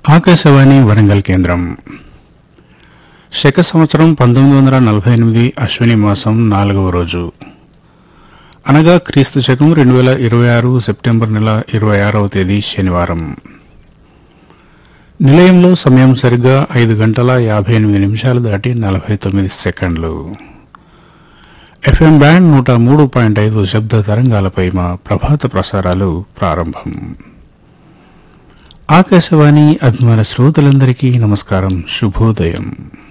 ఆకాశవాణి వరంగల్ కేంద్రం శక సంవత్సరం పంతొమ్మిది వందల నలభై ఎనిమిది అశ్విని మాసం నాలుగవ రోజు అనగా క్రీస్తు శకం రెండు వేల ఇరవై ఆరు సెప్టెంబర్ నెల ఇరవై ఆరవ తేదీ శనివారం నిలయంలో సమయం సరిగ్గా ఐదు గంటల యాభై ఎనిమిది నిమిషాలు దాటి నలభై తొమ్మిది సెకండ్లు ఎఫ్ఎం బ్యాండ్ నూట మూడు పాయింట్ ఐదు శబ్ద తరంగాలపై మా ప్రభాత ప్రసారాలు ప్రారంభం ఆకాశవాణి అభిమాన శ్రోతలందరికీ నమస్కారం శుభోదయం